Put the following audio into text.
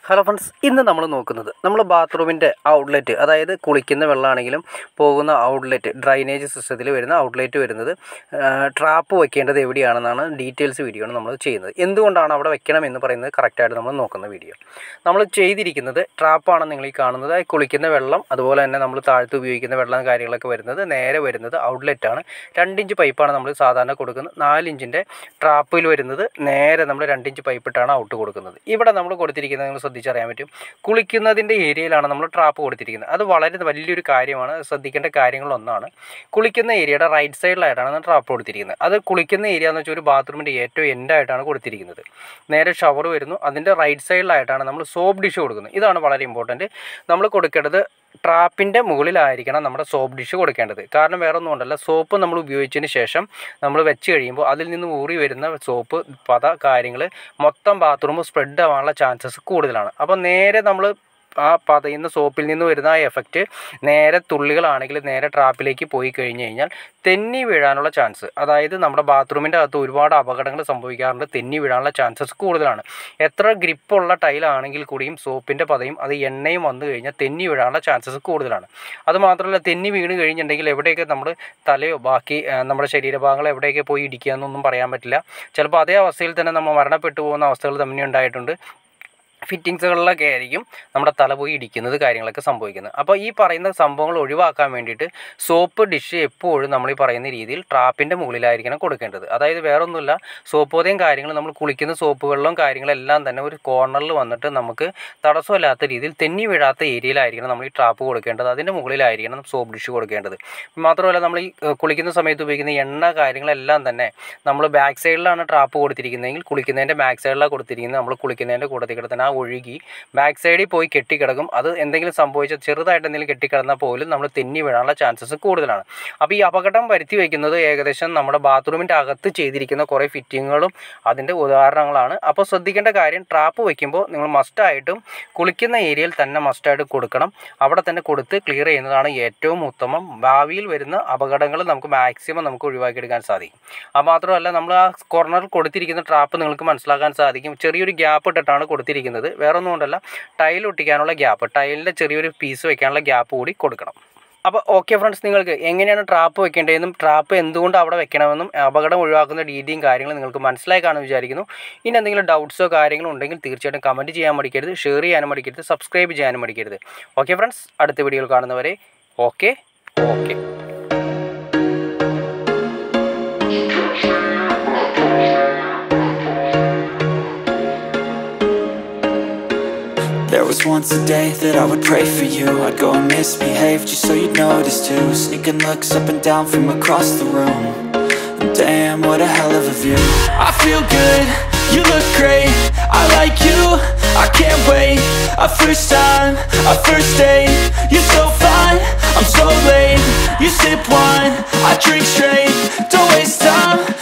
hello friends ഇന്ന് നമ്മൾ നോക്കുന്നത് നമ്മൾ ബാത്റൂമിൻ്റെ ഔട്ട്ലെറ്റ് അതായത് കുളിക്കുന്ന വെള്ളമാണെങ്കിലും പോകുന്ന ഔട്ട്ലെറ്റ് ഡ്രൈനേജ് സിസ്റ്റത്തിൽ വരുന്ന ഔട്ട്ലെറ്റ് വരുന്നത് ട്രാപ്പ് വെക്കേണ്ടത് എവിടെയാണെന്നാണ് ഡീറ്റെയിൽസ് വീഡിയോ ആണ് നമ്മൾ ചെയ്യുന്നത് എന്തുകൊണ്ടാണ് അവിടെ വെക്കണം എന്ന് പറയുന്നത് കറക്റ്റായിട്ട് നമ്മൾ നോക്കുന്ന വീഡിയോ നമ്മൾ ചെയ്തിരിക്കുന്നത് ട്രാപ്പാണ് നിങ്ങൾ ഈ കാണുന്നത് ഈ കുളിക്കുന്ന വെള്ളം അതുപോലെ തന്നെ നമ്മൾ താഴത്ത് ഉപയോഗിക്കുന്ന വെള്ളം കാര്യങ്ങളൊക്കെ വരുന്നത് നേരെ വരുന്നത് ഔട്ട്ലെറ്റാണ് രണ്ടിഞ്ച് പൈപ്പാണ് നമ്മൾ സാധാരണ കൊടുക്കുന്നത് നാലിഞ്ചിൻ്റെ ട്രാപ്പിൽ വരുന്നത് നേരെ നമ്മൾ രണ്ടിഞ്ച് പൈപ്പിട്ടാണ് ഔട്ട് കൊടുക്കുന്നത് ഇവിടെ നമ്മൾ കൊടുത്തിരിക്കുന്നത് നിങ്ങൾ ശ്രദ്ധിച്ചറിയാൻ പറ്റും കുളിക്കുന്നതിൻ്റെ ഏരിയയിലാണ് നമ്മൾ ട്രാപ്പ് കൊടുത്തിരിക്കുന്നത് അത് വളരെ വലിയൊരു കാര്യമാണ് ശ്രദ്ധിക്കേണ്ട കാര്യങ്ങളൊന്നാണ് കുളിക്കുന്ന ഏരിയയുടെ റൈറ്റ് സൈഡിലായിട്ടാണ് ട്രാപ്പ് കൊടുത്തിരിക്കുന്നത് അത് കുളിക്കുന്ന ഏരിയ എന്ന് വെച്ചാൽ ഒരു ബാത്റൂമിൻ്റെ ഏറ്റവും എൻഡായിട്ടാണ് കൊടുത്തിരിക്കുന്നത് നേരെ ഷവർ വരുന്നു അതിൻ്റെ റൈറ്റ് സൈഡിലായിട്ടാണ് നമ്മൾ സോപ്പ് ഡിഷ് കൊടുക്കുന്നത് ഇതാണ് വളരെ ഇമ്പോർട്ടൻറ്റ് നമ്മൾ കൊടുക്കേണ്ടത് ട്രാപ്പിൻ്റെ മുകളിലായിരിക്കണം നമ്മുടെ സോപ്പ് ഡിഷ് കൊടുക്കേണ്ടത് കാരണം വേറെ ഒന്നും കൊണ്ടല്ല സോപ്പ് നമ്മൾ ഉപയോഗിച്ചതിന് ശേഷം നമ്മൾ വെച്ച് കഴിയുമ്പോൾ അതിൽ നിന്ന് ഊറി വരുന്ന സോപ്പ് പത കാര്യങ്ങൾ മൊത്തം ബാത്റൂം സ്പ്രെഡ് ആവാനുള്ള ചാൻസസ് കൂടുതലാണ് അപ്പോൾ നേരെ നമ്മൾ ആ പതയുന്ന സോപ്പിൽ നിന്ന് വരുന്ന ആ എഫക്റ്റ് നേരെ തുള്ളികളാണെങ്കിൽ നേരെ ട്രാപ്പിലേക്ക് പോയി കഴിഞ്ഞ് കഴിഞ്ഞാൽ തെന്നി വീഴാനുള്ള ചാൻസ് അതായത് നമ്മുടെ ബാത്റൂമിൻ്റെ അകത്ത് ഒരുപാട് അപകടങ്ങൾ സംഭവിക്കാറുണ്ട് തെന്നി വീഴാനുള്ള ചാൻസസ് കൂടുതലാണ് എത്ര ഗ്രിപ്പുള്ള ടൈലാണെങ്കിൽ കൂടിയും സോപ്പിൻ്റെ പതയും അത് എണ്ണയും വന്നു കഴിഞ്ഞാൽ തെന്നി വീഴാനുള്ള ചാൻസസ് കൂടുതലാണ് അത് മാത്രമല്ല തെന്നി വീണ് കഴിഞ്ഞിട്ടുണ്ടെങ്കിൽ എവിടെയൊക്കെ നമ്മൾ തലയോ ബാക്കി ആ, നമ്മുടെ ശരീരഭാഗങ്ങൾ എവിടെയൊക്കെ പോയി ഇടിക്കുക എന്നൊന്നും പറയാൻ പറ്റില്ല ചിലപ്പോൾ അതേ അവസ്ഥയിൽ തന്നെ നമ്മൾ മരണപ്പെട്ടു പോകുന്ന അവസ്ഥകൾ തന്നെ ഉണ്ടായിട്ടുണ്ട് ഫിറ്റിങ്സുകളിലൊക്കെ ആയിരിക്കും നമ്മുടെ തല പോയി ഇടിക്കുന്നത് കാര്യങ്ങളൊക്കെ സംഭവിക്കുന്നത് അപ്പോൾ ഈ പറയുന്ന സംഭവങ്ങൾ ഒഴിവാക്കാൻ വേണ്ടിയിട്ട് സോപ്പ് ഡിഷ് എപ്പോഴും നമ്മൾ ഈ പറയുന്ന രീതിയിൽ ട്രാപ്പിൻ്റെ മുകളിലായിരിക്കണം കൊടുക്കേണ്ടത് അതായത് വേറൊന്നുമില്ല സോപ്പോതയും കാര്യങ്ങളും നമ്മൾ കുളിക്കുന്ന സോപ്പ് വെള്ളവും കാര്യങ്ങളെല്ലാം തന്നെ ഒരു കോർണറിൽ വന്നിട്ട് നമുക്ക് തടസ്സമില്ലാത്ത രീതിയിൽ തെന്നി വീഴാത്ത ഏരിയയിലായിരിക്കണം നമ്മൾ ഈ ട്രാപ്പ് കൊടുക്കേണ്ടത് അതിൻ്റെ മുകളിലായിരിക്കണം സോപ്പ് ഡിഷ് കൊടുക്കേണ്ടത് മാത്രമല്ല നമ്മൾ ഈ ഏഹ്, കുളിക്കുന്ന സമയത്ത് ഉപയോഗിക്കുന്ന എണ്ണ കാര്യങ്ങളെല്ലാം തന്നെ നമ്മൾ ബാക്ക് സൈഡിലാണ് ട്രാപ്പ് കൊടുത്തിരിക്കുന്നതെങ്കിൽ കുളിക്കുന്നതിൻ്റെ ബാക്ക് സൈഡിലാണ് കൊടുത്തിരിക്കുന്നത് നമ്മൾ കുളിക്കുന്നതിൻ്റെ കൂട്ടത്തിൽ കിടത്തിന് ആ ഒഴുകി ബാക്ക് സൈഡിൽ പോയി കെട്ടിക്കിടക്കും അത് എന്തെങ്കിലും സംഭവിച്ചാൽ ചെറുതായിട്ട് എന്തെങ്കിലും കെട്ടിക്കിടന്നാൽ പോലും നമ്മൾ തെന്നി വീഴാനുള്ള ചാൻസസ് കൂടുതലാണ് അപ്പോൾ ഈ അപകടം വരുത്തി വയ്ക്കുന്നത് ഏകദേശം നമ്മുടെ ബാത്റൂമിൻ്റെ അകത്ത് ചെയ്തിരിക്കുന്ന കുറേ ഫിറ്റിങ്ങുകളും അതിൻ്റെ ഉദാഹരണങ്ങളാണ് അപ്പോൾ ശ്രദ്ധിക്കേണ്ട കാര്യം ട്രാപ്പ് വയ്ക്കുമ്പോൾ നിങ്ങൾ മസ്റ്റായിട്ടും കുളിക്കുന്ന ഏരിയയിൽ തന്നെ മസ്റ്റായിട്ട് കൊടുക്കണം അവിടെ തന്നെ കൊടുത്ത് ക്ലിയർ ചെയ്യുന്നതാണ് ഏറ്റവും ഉത്തമം ഭാവിയിൽ വരുന്ന അപകടങ്ങൾ നമുക്ക് മാക്സിമം നമുക്ക് ഒഴിവാക്കിയെടുക്കാൻ സാധിക്കും അത് മാത്രമല്ല നമ്മൾ ആ കോർണറിൽ കൊടുത്തിരിക്കുന്ന ട്രാപ്പ് നിങ്ങൾക്ക് മനസ്സിലാക്കാൻ സാധിക്കും ചെറിയൊരു ഗ്യാപ്പ് ഇട്ടിട്ടാണ് കൊടുത്തിരിക്കുന്നത് വേറെ ഒന്നും കൊണ്ടല്ല ടൈൽ ഒട്ടിക്കാനുള്ള ഗ്യാപ്പ് ടൈലിൻ്റെ ചെറിയൊരു പീസ് വെക്കാനുള്ള ഗ്യാപ്പ് കൂടി കൊടുക്കണം അപ്പോൾ ഓക്കെ ഫ്രണ്ട്സ് നിങ്ങൾക്ക് എങ്ങനെയാണ് ട്രാപ്പ് വെക്കേണ്ടതെന്നും ട്രാപ്പ് എന്തുകൊണ്ട് അവിടെ വെക്കണമെന്നും അപകടം ഒഴിവാക്കുന്ന രീതിയും കാര്യങ്ങളും നിങ്ങൾക്ക് മനസ്സിലായി കാണുമെന്ന് വിചാരിക്കുന്നു ഇനി എന്തെങ്കിലും ഡൗട്ട്സോ കാര്യങ്ങളോ ഉണ്ടെങ്കിൽ തീർച്ചയായിട്ടും കമൻറ്റ് ചെയ്യാൻ മടിക്കരുത് ഷെയർ ചെയ്യാനും മടിക്കരുത് സബ്സ്ക്രൈബ് ചെയ്യാനും മടിക്കരുത് ഓക്കെ ഫ്രണ്ട്സ് അടുത്ത വീഡിയോയിൽ കാണുന്നവരെ okay okay There was once a day that I would pray for you I'd go and misbehave just so you'd notice too Sneaking looks up and down from across the room and Damn, what a hell of a view I feel good, you look great I like you, I can't wait A first time, a first date You're so fine, I'm so late You sip wine, I drink straight Don't waste time